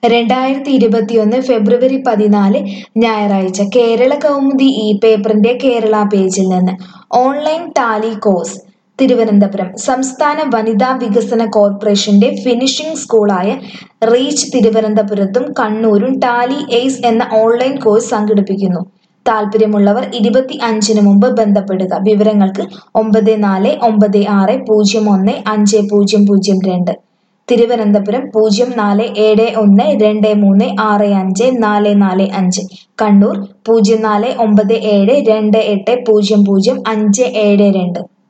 രണ്ടായിരത്തി ഇരുപത്തിയൊന്ന് ഫെബ്രുവരി പതിനാല് ഞായറാഴ്ച കേരള കൗമുദി ഈ പേപ്പറിന്റെ കേരള പേജിൽ നിന്ന് ഓൺലൈൻ ടാലി കോഴ്സ് തിരുവനന്തപുരം സംസ്ഥാന വനിതാ വികസന കോർപ്പറേഷന്റെ ഫിനിഷിംഗ് സ്കൂളായ റീച്ച് തിരുവനന്തപുരത്തും കണ്ണൂരും ടാലി എയ്സ് എന്ന ഓൺലൈൻ കോഴ്സ് സംഘടിപ്പിക്കുന്നു താല്പര്യമുള്ളവർ ഇരുപത്തി അഞ്ചിന് മുമ്പ് ബന്ധപ്പെടുക വിവരങ്ങൾക്ക് ഒമ്പത് നാല് ഒമ്പത് ആറ് പൂജ്യം ഒന്ന് അഞ്ച് പൂജ്യം പൂജ്യം രണ്ട് തിരുവനന്തപുരം പൂജ്യം നാല് ഏഴ് ഒന്ന് രണ്ട് മൂന്ന് ആറ് അഞ്ച് നാല് നാല് അഞ്ച് കണ്ണൂർ പൂജ്യം നാല് ഒമ്പത് ഏഴ് രണ്ട് എട്ട് പൂജ്യം പൂജ്യം അഞ്ച് ഏഴ് രണ്ട്